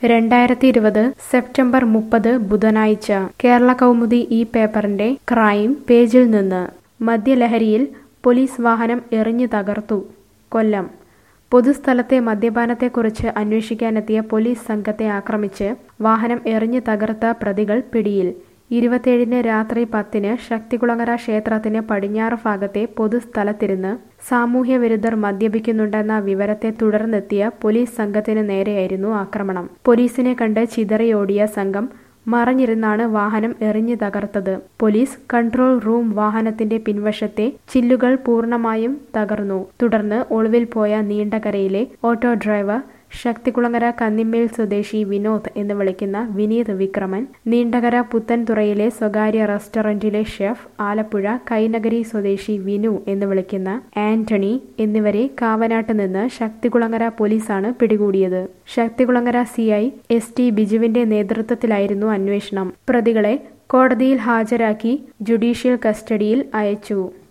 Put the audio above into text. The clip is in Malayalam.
രണ്ടായിരത്തി ഇരുപത് സെപ്റ്റംബർ മുപ്പത് ബുധനാഴ്ച കേരള കൗമുദി ഈ പേപ്പറിന്റെ ക്രൈം പേജിൽ നിന്ന് മദ്യലഹരിയിൽ പോലീസ് വാഹനം എറിഞ്ഞു തകർത്തു കൊല്ലം പൊതുസ്ഥലത്തെ മദ്യപാനത്തെക്കുറിച്ച് അന്വേഷിക്കാനെത്തിയ പോലീസ് സംഘത്തെ ആക്രമിച്ച് വാഹനം എറിഞ്ഞു തകർത്ത പ്രതികൾ പിടിയിൽ ഇരുപത്തിയേഴിന് രാത്രി പത്തിന് ശക്തികുളങ്ങര ക്ഷേത്രത്തിന് പടിഞ്ഞാറ് ഭാഗത്തെ പൊതുസ്ഥലത്തിരുന്ന് സാമൂഹ്യ വിരുദ്ധർ മദ്യപിക്കുന്നുണ്ടെന്ന വിവരത്തെ തുടർന്നെത്തിയ പോലീസ് സംഘത്തിന് നേരെയായിരുന്നു ആക്രമണം പോലീസിനെ കണ്ട് ചിതറിയോടിയ സംഘം മറഞ്ഞിരുന്നാണ് വാഹനം എറിഞ്ഞു തകർത്തത് പോലീസ് കൺട്രോൾ റൂം വാഹനത്തിന്റെ പിൻവശത്തെ ചില്ലുകൾ പൂർണ്ണമായും തകർന്നു തുടർന്ന് ഒളിവിൽ പോയ നീണ്ടകരയിലെ ഓട്ടോ ഡ്രൈവർ ശക്തികുളങ്ങര കന്നിമ്മേൽ സ്വദേശി വിനോദ് എന്ന് വിളിക്കുന്ന വിനീത് വിക്രമൻ നീണ്ടകര പുത്തൻതുറയിലെ സ്വകാര്യ റെസ്റ്റോറന്റിലെ ഷെഫ് ആലപ്പുഴ കൈനഗരി സ്വദേശി വിനു എന്ന് വിളിക്കുന്ന ആന്റണി എന്നിവരെ കാവനാട്ട് നിന്ന് ശക്തികുളങ്ങര പോലീസാണ് പിടികൂടിയത് Sakthikulangara C I S T ബിജുവിന്റെ നേതൃത്വത്തിലായിരുന്നു അന്വേഷണം പ്രതികളെ കോടതിയിൽ ഹാജരാക്കി ജുഡീഷ്യൽ കസ്റ്റഡിയിൽ അയച്ചു